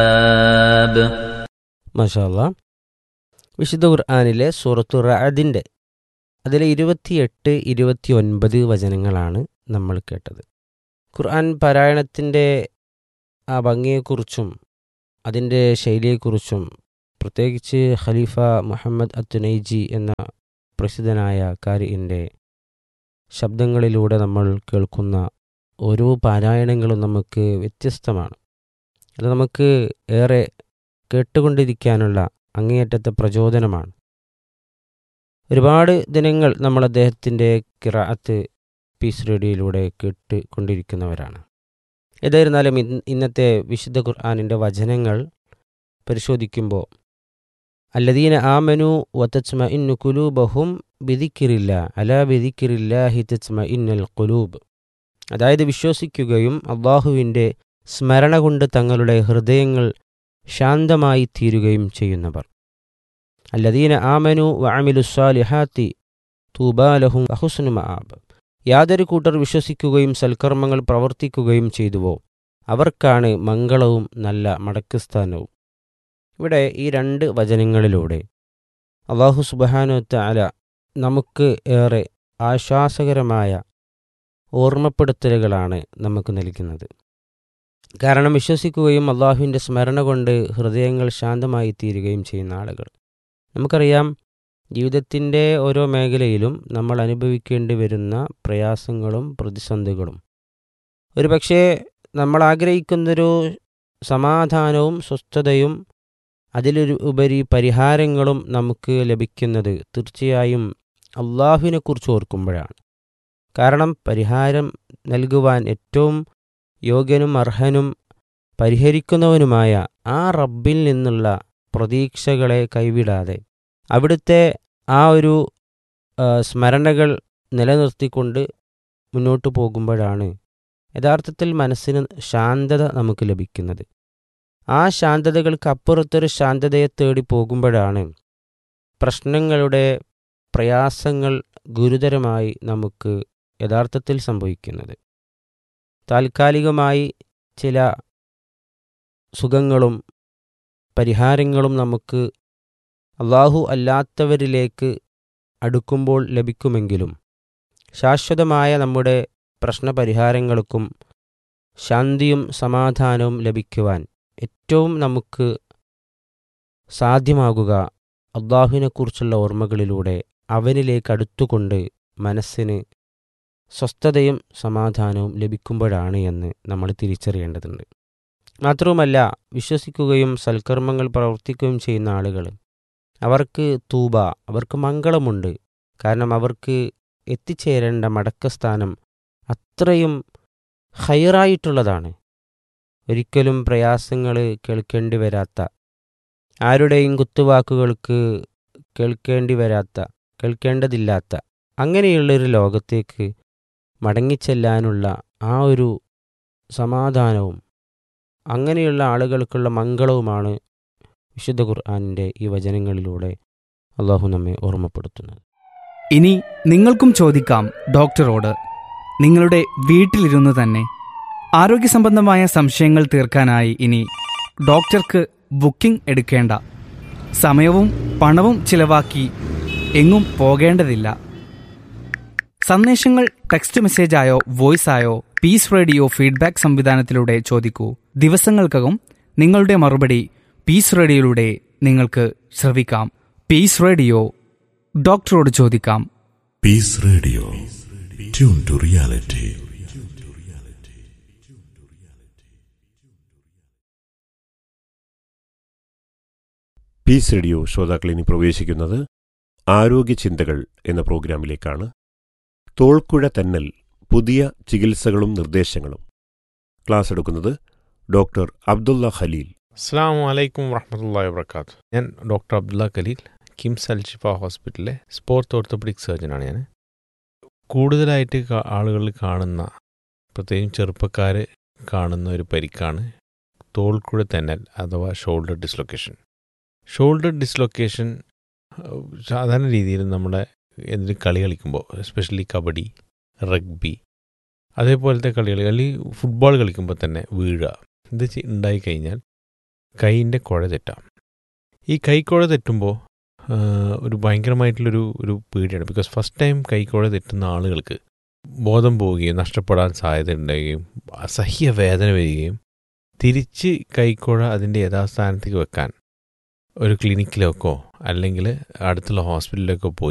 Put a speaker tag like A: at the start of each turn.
A: മഷാല്ല വിശുദ്ധ ഖുർആാനിലെ സൂറത്തു റഅദിൻ്റെ അതിലെ ഇരുപത്തിയെട്ട് ഇരുപത്തി ഒൻപത് വചനങ്ങളാണ് നമ്മൾ കേട്ടത് ഖുർആൻ പാരായണത്തിൻ്റെ ആ ഭംഗിയെക്കുറിച്ചും അതിൻ്റെ ശൈലിയെക്കുറിച്ചും പ്രത്യേകിച്ച് ഖലീഫ മുഹമ്മദ് അത്തുനൈജി എന്ന പ്രസിദ്ധനായ കാരിൻ്റെ ശബ്ദങ്ങളിലൂടെ നമ്മൾ കേൾക്കുന്ന ഓരോ പാരായണങ്ങളും നമുക്ക് വ്യത്യസ്തമാണ് അത് നമുക്ക് ഏറെ കേട്ടുകൊണ്ടിരിക്കാനുള്ള അങ്ങേയറ്റത്തെ പ്രചോദനമാണ് ഒരുപാട് ദിനങ്ങൾ നമ്മൾ അദ്ദേഹത്തിൻ്റെ കിറാത്ത് പീസ് റേഡിയോയിലൂടെ കേട്ട് കൊണ്ടിരിക്കുന്നവരാണ് ഏതായിരുന്നാലും ഇന്ന് ഇന്നത്തെ വിശുദ്ധ ഖുർആാനിൻ്റെ വചനങ്ങൾ പരിശോധിക്കുമ്പോൾ അല്ലദീന ആമനു വതച്മ ഇന്നു കുലൂബഹും ബിദിക്കിറില്ല അല ബിദിക്കിറില്ലാഹി തച്മ ഇന്നൽ കുലൂബ് അതായത് വിശ്വസിക്കുകയും അള്ളാഹുവിൻ്റെ സ്മരണ കൊണ്ട് തങ്ങളുടെ ഹൃദയങ്ങൾ ശാന്തമായി തീരുകയും ചെയ്യുന്നവർ അല്ലദീന ആമനു വഅമിലുസ്സാലിഹാത്തി തൂബാലഹും അഹുസ്നു മആബ് യാതൊരു കൂട്ടർ വിശ്വസിക്കുകയും സൽക്കർമ്മങ്ങൾ പ്രവർത്തിക്കുകയും ചെയ്തുവോ അവർക്കാണ് മംഗളവും നല്ല മടക്കസ്ഥാനവും ഇവിടെ ഈ രണ്ട് വചനങ്ങളിലൂടെ അള്ളാഹു സുബഹാനുത്ത അല നമുക്ക് ഏറെ ആശ്വാസകരമായ ഓർമ്മപ്പെടുത്തലുകളാണ് നമുക്ക് നൽകുന്നത് കാരണം വിശ്വസിക്കുകയും അള്ളാഹുവിൻ്റെ സ്മരണ കൊണ്ട് ഹൃദയങ്ങൾ ശാന്തമായി തീരുകയും ചെയ്യുന്ന ആളുകൾ നമുക്കറിയാം ജീവിതത്തിൻ്റെ ഓരോ മേഖലയിലും നമ്മൾ അനുഭവിക്കേണ്ടി വരുന്ന പ്രയാസങ്ങളും പ്രതിസന്ധികളും ഒരുപക്ഷേ നമ്മൾ ആഗ്രഹിക്കുന്നൊരു സമാധാനവും സ്വസ്ഥതയും അതിലൊരു ഉപരി പരിഹാരങ്ങളും നമുക്ക് ലഭിക്കുന്നത് തീർച്ചയായും അള്ളാഹുവിനെക്കുറിച്ച് ഓർക്കുമ്പോഴാണ് കാരണം പരിഹാരം നൽകുവാൻ ഏറ്റവും യോഗ്യനും അർഹനും പരിഹരിക്കുന്നവനുമായ ആ റബ്ബിൽ നിന്നുള്ള പ്രതീക്ഷകളെ കൈവിടാതെ അവിടുത്തെ ആ ഒരു സ്മരണകൾ നിലനിർത്തിക്കൊണ്ട് മുന്നോട്ട് പോകുമ്പോഴാണ് യഥാർത്ഥത്തിൽ മനസ്സിന് ശാന്തത നമുക്ക് ലഭിക്കുന്നത് ആ ശാന്തതകൾക്ക് അപ്പുറത്തൊരു ശാന്തതയെ തേടി പോകുമ്പോഴാണ് പ്രശ്നങ്ങളുടെ പ്രയാസങ്ങൾ ഗുരുതരമായി നമുക്ക് യഥാർത്ഥത്തിൽ സംഭവിക്കുന്നത് താൽക്കാലികമായി ചില സുഖങ്ങളും പരിഹാരങ്ങളും നമുക്ക് അള്ളാഹു അല്ലാത്തവരിലേക്ക് അടുക്കുമ്പോൾ ലഭിക്കുമെങ്കിലും ശാശ്വതമായ നമ്മുടെ പ്രശ്നപരിഹാരങ്ങൾക്കും ശാന്തിയും സമാധാനവും ലഭിക്കുവാൻ ഏറ്റവും നമുക്ക് സാധ്യമാകുക അള്ളാഹുവിനെക്കുറിച്ചുള്ള ഓർമ്മകളിലൂടെ അവനിലേക്ക് അടുത്തുകൊണ്ട് മനസ്സിന് സ്വസ്ഥതയും സമാധാനവും ലഭിക്കുമ്പോഴാണ് എന്ന് നമ്മൾ തിരിച്ചറിയേണ്ടതുണ്ട് മാത്രവുമല്ല വിശ്വസിക്കുകയും സൽക്കർമ്മങ്ങൾ പ്രവർത്തിക്കുകയും ചെയ്യുന്ന ആളുകൾ അവർക്ക് തൂബ അവർക്ക് മംഗളമുണ്ട് കാരണം അവർക്ക് എത്തിച്ചേരേണ്ട മടക്കസ്ഥാനം അത്രയും ഹൈറായിട്ടുള്ളതാണ് ഒരിക്കലും പ്രയാസങ്ങൾ കേൾക്കേണ്ടി വരാത്ത ആരുടെയും കുത്തുവാക്കുകൾക്ക് കേൾക്കേണ്ടി വരാത്ത കേൾക്കേണ്ടതില്ലാത്ത അങ്ങനെയുള്ളൊരു ലോകത്തേക്ക് മടങ്ങിച്ചെല്ലാനുള്ള ആ ഒരു സമാധാനവും അങ്ങനെയുള്ള ആളുകൾക്കുള്ള മംഗളവുമാണ് വിശുദ്ധ ഖുർആാനിൻ്റെ ഈ വചനങ്ങളിലൂടെ അള്ളാഹു നമ്മെ ഓർമ്മപ്പെടുത്തുന്നത്
B: ഇനി നിങ്ങൾക്കും ചോദിക്കാം ഡോക്ടറോട് നിങ്ങളുടെ വീട്ടിലിരുന്ന് തന്നെ ആരോഗ്യ സംബന്ധമായ സംശയങ്ങൾ തീർക്കാനായി ഇനി ഡോക്ടർക്ക് ബുക്കിംഗ് എടുക്കേണ്ട സമയവും പണവും ചിലവാക്കി എങ്ങും പോകേണ്ടതില്ല സന്ദേശങ്ങൾ ടെക്സ്റ്റ് മെസ്സേജായോ വോയിസായോ പീസ് റേഡിയോ ഫീഡ്ബാക്ക് സംവിധാനത്തിലൂടെ ചോദിക്കൂ ദിവസങ്ങൾക്കകം നിങ്ങളുടെ മറുപടി പീസ് റേഡിയോയിലൂടെ നിങ്ങൾക്ക് ശ്രവിക്കാം പീസ് റേഡിയോ ഡോക്ടറോട് ചോദിക്കാം
C: peace radio tune to reality peace radio ശ്രോതാക്കൾ ഇനി പ്രവേശിക്കുന്നത് ആരോഗ്യ ചിന്തകൾ എന്ന പ്രോഗ്രാമിലേക്കാണ് തോൾക്കുഴ തന്നൽ പുതിയ ചികിത്സകളും നിർദ്ദേശങ്ങളും ക്ലാസ് എടുക്കുന്നത് ഡോക്ടർ അബ്ദുള്ള ഖലീൽ
D: അസ്സാം വലൈക്കും വറഹമത്തല്ലാ വാബർക്കാത്തു ഞാൻ ഡോക്ടർ അബ്ദുള്ള ഖലീൽ കിംസ് അൽഷിഫ ഹോസ്പിറ്റലിലെ സ്പോർട്സ് ഓർത്തോപെഡിക് സർജനാണ് ഞാൻ കൂടുതലായിട്ട് ആളുകളിൽ കാണുന്ന പ്രത്യേകിച്ച് ചെറുപ്പക്കാർ കാണുന്ന ഒരു പരിക്കാണ് തോൾക്കുഴ തെന്നൽ അഥവാ ഷോൾഡർ ഡിസ്ലൊക്കേഷൻ ഷോൾഡർ ഡിസ്ലൊക്കേഷൻ സാധാരണ രീതിയിൽ നമ്മുടെ എന്തെങ്കിലും കളി കളിക്കുമ്പോൾ എസ്പെഷ്യലി കബഡി റഗ്ബി അതേപോലത്തെ കളികൾ അല്ലെങ്കിൽ ഫുട്ബോൾ കളിക്കുമ്പോൾ തന്നെ വീഴുക ഇത് ഉണ്ടായിക്കഴിഞ്ഞാൽ കൈയിൻ്റെ കുഴ തെറ്റാം ഈ കൈക്കുഴ തെറ്റുമ്പോൾ ഒരു ഭയങ്കരമായിട്ടുള്ളൊരു ഒരു പേടിയാണ് ബിക്കോസ് ഫസ്റ്റ് ടൈം കൈക്കുഴ തെറ്റുന്ന ആളുകൾക്ക് ബോധം പോവുകയും നഷ്ടപ്പെടാൻ സാധ്യത ഉണ്ടാവുകയും അസഹ്യ വേദന വരികയും തിരിച്ച് കൈക്കുഴ അതിൻ്റെ യഥാസ്ഥാനത്തേക്ക് വെക്കാൻ ഒരു ക്ലിനിക്കിലേക്കോ അല്ലെങ്കിൽ അടുത്തുള്ള ഹോസ്പിറ്റലിലേക്കോ പോയി